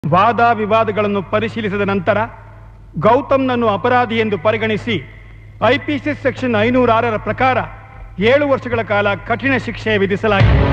ವಾದ ವಿವಾದಗಳನ್ನು ಪರಿಶೀಲಿಸಿದ ನಂತರ ಗೌತಮ್ನನ್ನು ಅಪರಾಧಿ ಎಂದು ಪರಿಗಣಿಸಿ ಐಪಿಸಿ ಸೆಕ್ಷನ್ ಐನೂರ ಆರರ ಪ್ರಕಾರ ಏಳು ವರ್ಷಗಳ ಕಾಲ ಕಠಿಣ ಶಿಕ್ಷೆ ವಿಧಿಸಲಾಗಿದೆ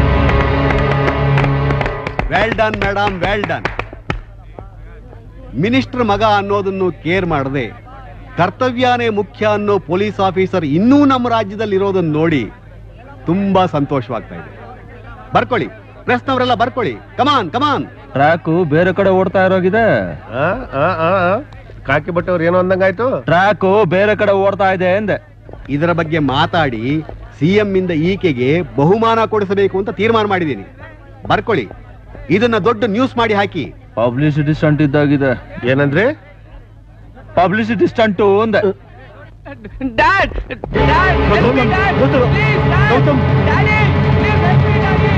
well done madam well done minister ಮಗ ಅನ್ನೋದನ್ನು ಕೇರ್ ಮಾಡದೆ ಕರ್ತವ್ಯನೇ ಮುಖ್ಯ ಅನ್ನೋ ಪೊಲೀಸ್ ಆಫೀಸರ್ ಇನ್ನೂ ನಮ್ಮ ರಾಜ್ಯದಲ್ಲಿ ಇರೋದನ್ನ ನೋಡಿ ತುಂಬಾ ಸಂತೋಷವಾಗ್ತಾ ಇದೆ ಬರ್ಕೊಳ್ಳಿ ಪ್ರೆಸ್ನವರೆಲ್ಲ ಬರ್ಕೊಳ್ಳಿ ಕಮಾನ್ ಕಮಾನ್ ಟ್ರ್ಯಾಕು ಬೇರೆ ಕಡೆ ಓಡ್ತಾ ಇರೋಗಿದೆ ಆ, ಆ, ಆ, ಆ. ಕಾಕಿ ಬಟ್ಟವ್ರು ಏನೋ ಅಂದಂಗಾಯ್ತು ಟ್ರ್ಯಾಕು ಬೇರೆ ಕಡೆ ಓಡ್ತಾ ಇದೆ ಎಂದೆ ಇದರ ಬಗ್ಗೆ ಮಾತಾಡಿ ಸಿಎಂ ಇಂದ ಈಕೆಗೆ ಬಹುಮಾನ ಕೊಡಿಸಬೇಕು ಅಂತ ತೀರ್ಮಾನ ಮಾಡಿದ್ದೀನಿ ಬರ್ಕೊಳ್ಳಿ ಇದನ್ನ ದೊಡ್ಡ ನ್ಯೂಸ್ ಮಾಡಿ ಹಾಕಿ ಪಬ್ಲಿಸಿಟಿ ಸ್ಟಂಟ್ ಇದ್ದಾಗಿದೆ ಏನಂದ್ರೆ ಪಬ್ಲಿಸಿಟಿ ಸ್ಟಂಟು ಅಂದೆ Dad! Dad! Help me, Dad! Please, Dad! Daddy! Please help me, Daddy!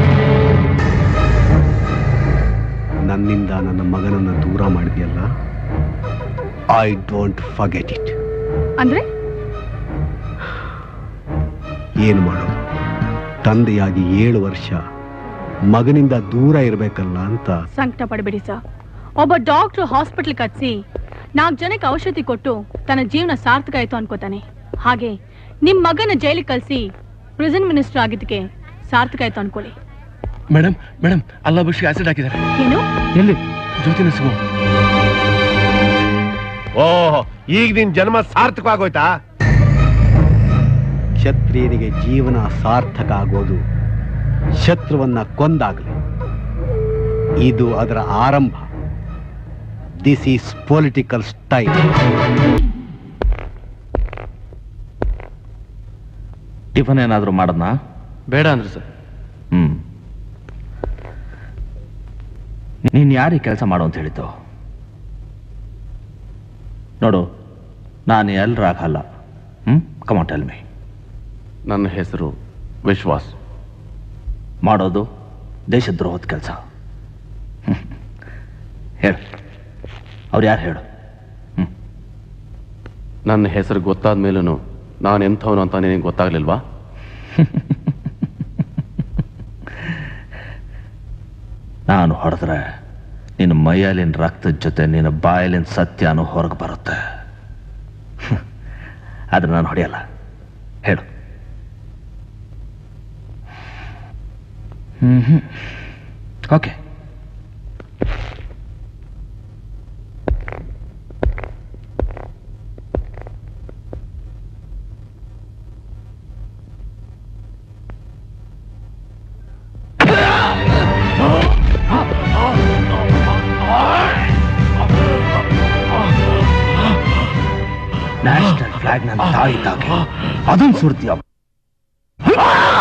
ನನ್ನಿಂದ ನನ್ನ ಮಗನನ್ನ ದೂರ ಮಾಡಿದೆಯಲ್ಲ ಐ ಡೋಂಟ್ ಫರ್ಗೆಟ್ ಇಟ್ ಅಂದ್ರೆ ಏನು ಮಾಡೋದು ತಂದೆಯಾಗಿ ಏಳು ವರ್ಷ ಮಗನಿಂದ ದೂರ ಇರಬೇಕಲ್ಲ ಅಂತ ಸಂಕಟ ಪಡಬೇಡಿ ಸರ್ ಒಬ್ಬ ಡಾಕ್ಟರ್ ಹಾಸ್ಪಿಟಲ್ ಕಟ್ಸಿ ನಾಲ್ಕು ಜನಕ್ಕೆ ಔಷಧಿ ಕೊಟ್ಟು ತನ್ನ ಜೀವನ ಸಾರ್ಥಕ ಆಯ್ತು ಅನ್ಕೋತಾನೆ ಹಾಗೆ ನಿಮ್ ಮಗನ ಜೈಲಿಗೆ ಕಳ್ಸಿ ಪ್ರಿಸನ್ ಮಿನಿಸ್ಟರ್ ಆಗಿದ್ದಕ್ಕೆ ಸಾರ್ಥಕ ಆಯ್ತು ಅನ್ಕೊಳ್ಳಿ ಮೇಡಮ್ ಮೇಡಮ್ ಅಲ್ಲ ಬುಷಿ ಆಸಿಡ್ ಹಾಕಿದ್ದಾರೆ ಏನು ಎಲ್ಲಿ ಜ್ಯೋತಿ ನಸುಗು ಓಹ್ ಈಗ ನಿನ್ ಜನ್ಮ ಸಾರ್ಥಕವಾಗೋಯ್ತಾ ಕ್ಷತ್ರಿಯರಿಗೆ ಜೀವನ ಸಾರ್ಥಕ ಆಗೋದು ಶತ್ರುವನ್ನ ಕೊಂದಾಗಲಿ ಇದು ಅದರ ಆರಂಭ this is political style tiffin ಏನಾದರೂ ಮಾಡದ್ನಾ ಬೇಡ ಅಂದ್ರೆ ಸರ್ ಹ್ಮ್ ನೀನ್ ಯಾರಿಗೆ ಕೆಲಸ ಮಾಡು ಅಂತ ಹೇಳಿದ್ದು ನೋಡು ನಾನು ಎಲ್ರಾಗಲ್ಲ ಹ್ಮ್ ಕಮಾನ್ ಟೆಲ್ ಮೀ ನನ್ನ ಹೆಸರು ವಿಶ್ವಾಸ್ ಮಾಡೋದು ದೇಶದ್ರೋಹದ ಕೆಲಸ ಹೇಳು ಅವ್ರು ಯಾರು ಹೇಳು ನನ್ನ ಹೆಸರು ಗೊತ್ತಾದ ಮೇಲೂ ನಾನು ಎಂಥವನು ಅಂತ ನಿನಗೆ ಗೊತ್ತಾಗ್ಲಿಲ್ವಾ ನಾನು ಹೊಡೆದ್ರೆ ನಿನ್ನ ಮೈಯಲ್ಲಿನ ರಕ್ತದ ಜೊತೆ ನಿನ್ನ ಬಾಯಲ್ಲಿನ ಸತ್ಯನೂ ಹೊರಗೆ ಬರುತ್ತೆ ಆದ್ರೆ ನಾನು ಹೊಡೆಯಲ್ಲ ಹೇಳು hmm hmm okay national flag ನನ್ನ ತಾಯಿ ತಾಗಿ ಅದನ್ನು ಸುಡ್ತೀಯ